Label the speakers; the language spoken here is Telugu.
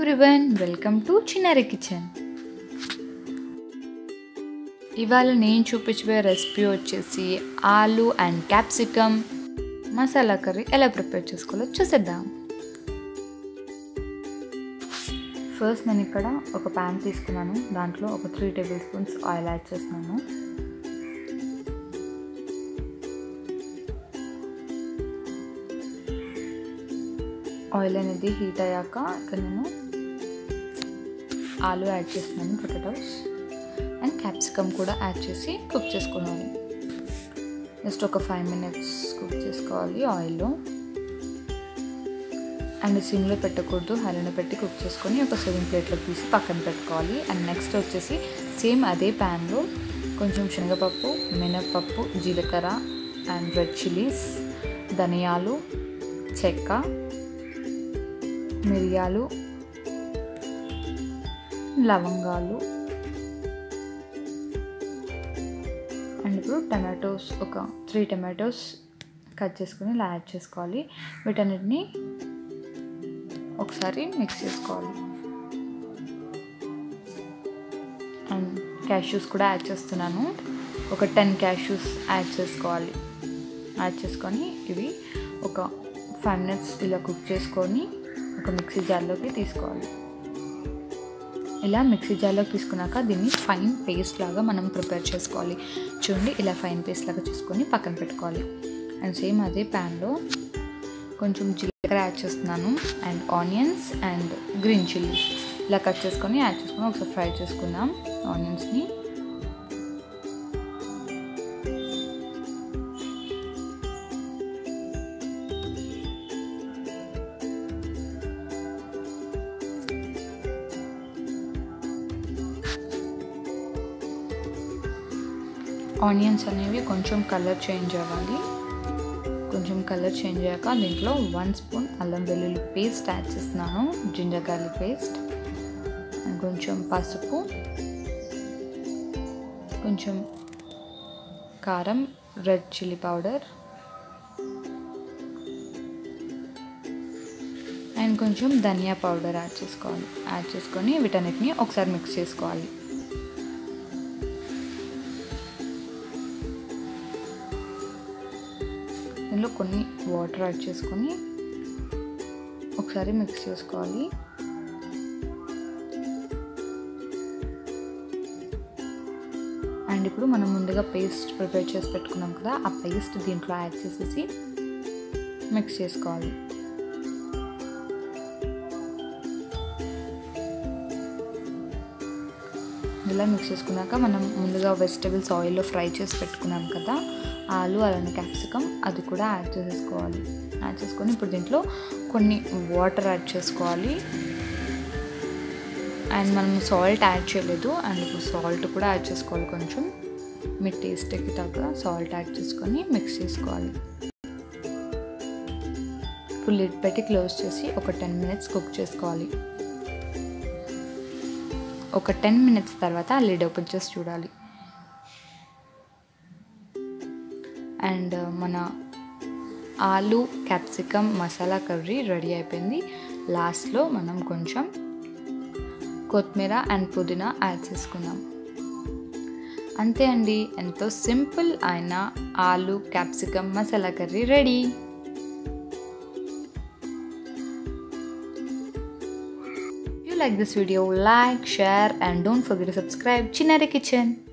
Speaker 1: everyone welcome to Chinnari kitchen ఇవాళ నేను చూపించబోయే రెసిపీ వచ్చేసి aloo and capsicum masala curry ఎలా ప్రిపేర్ చేసుకోవాలో చూసేద్దాం ఫస్ట్ నేను ఇక్కడ ఒక ప్యాన్ తీసుకున్నాను దాంట్లో ఒక three tablespoons oil add చేస్తున్నాను ఆయిల్ అనేది హీట్ అయ్యాక ఇక్కడ నేను ఆలు యాడ్ చేస్తున్నాను పొటాటోస్ అండ్ క్యాప్సికమ్ కూడా యాడ్ చేసి కుక్ చేసుకోవాలి జస్ట్ ఒక ఫైవ్ మినిట్స్ కుక్ చేసుకోవాలి ఆయిల్లో అండ్ సిమ్లో పెట్టకూడదు హైలో పెట్టి కుక్ చేసుకొని ఒక సెవెన్ ప్లేట్లో తీసి పక్కన పెట్టుకోవాలి అండ్ నెక్స్ట్ వచ్చేసి సేమ్ అదే ప్యాన్లో కొంచెం శనగపప్పు మినప్పప్పు జీలకర్ర అండ్ రెడ్ చిల్లీస్ ధనియాలు చెక్క మిరియాలు లవంగాలు అండ్ ఇప్పుడు టమాటోస్ ఒక త్రీ టమాటోస్ కట్ చేసుకుని ఇలా యాడ్ చేసుకోవాలి వీటన్నిటిని ఒకసారి మిక్స్ చేసుకోవాలి అండ్ క్యాష్యూస్ కూడా యాడ్ చేస్తున్నాను ఒక టెన్ క్యాష్యూస్ యాడ్ చేసుకోవాలి యాడ్ చేసుకొని ఇవి ఒక ఫైవ్ మినిట్స్ ఇలా కుక్ చేసుకొని ఒక మిక్సీ జార్లోకి తీసుకోవాలి ఇలా మిక్సీ జార్లోకి తీసుకున్నాక దీన్ని ఫైన్ పేస్ట్ లాగా మనం ప్రిపేర్ చేసుకోవాలి చూడండి ఇలా ఫైన్ పేస్ట్ లాగా చేసుకొని పక్కన పెట్టుకోవాలి అండ్ సేమ్ అదే ప్యాన్లో కొంచెం జీలకర్ర యాడ్ చేస్తున్నాను and onions and green chilli ఇలా కట్ చేసుకొని యాడ్ చేసుకొని ఒకసారి ఫ్రై చేసుకుందాం ఆనియన్స్ని ఆనియన్స్ అనేవి కొంచెం కలర్ చేంజ్ అవ్వాలి కొంచెం కలర్ చేంజ్ అయ్యాక దీంట్లో వన్ స్పూన్ అల్లం వెల్లుల్లి పేస్ట్ యాడ్ చేస్తున్నాను జింజర్ గార్లిక్ పేస్ట్ అండ్ కొంచెం పసుపు కొంచెం కారం రెడ్ చిల్లీ పౌడర్ అండ్ కొంచెం ధనియా పౌడర్ యాడ్ చేసుకోవాలి యాడ్ చేసుకొని వీటన్నిటిని ఒకసారి మిక్స్ చేసుకోవాలి దీనిలో కొన్ని వాటర్ యాడ్ చేసుకొని ఒకసారి మిక్స్ చేసుకోవాలి అండ్ ఇప్పుడు మనం ముందుగా పేస్ట్ ప్రిపేర్ చేసి పెట్టుకున్నాం కదా ఆ పేస్ట్ దీంట్లో యాడ్ చేసేసి మిక్స్ చేసుకోవాలి ఇలా మిక్స్ చేసుకున్నాక మనం ముందుగా వెజిటబుల్స్ ఆయిల్లో ఫ్రై చేసి పెట్టుకున్నాం కదా ఆలు అలానే క్యాప్సికమ్ అది కూడా యాడ్ చేసేసుకోవాలి యాడ్ చేసుకొని ఇప్పుడు దీంట్లో కొన్ని వాటర్ యాడ్ చేసుకోవాలి అండ్ మనం సాల్ట్ యాడ్ చేయలేదు అండ్ ఇప్పుడు సాల్ట్ కూడా యాడ్ చేసుకోవాలి కొంచెం మీ టేస్ట్కి తగ్గ సాల్ట్ యాడ్ చేసుకొని మిక్స్ చేసుకోవాలి ఇప్పుడు లిడ్ పెట్టి క్లోజ్ చేసి ఒక టెన్ మినిట్స్ కుక్ చేసుకోవాలి ఒక టెన్ మినిట్స్ తర్వాత లిడ్ ఓపెన్ చేసి చూడాలి అండ్ మన ఆలు క్యాప్సికమ్ మసాలా కర్రీ రెడీ అయిపోయింది లాస్ట్లో మనం కొంచెం కొత్తిమీర అండ్ పుదీనా యాడ్ చేసుకుందాం అంతే అండి ఎంతో సింపుల్ అయిన aloo capsicum masala curry ready you like this video like share and don't forget to subscribe chinari kitchen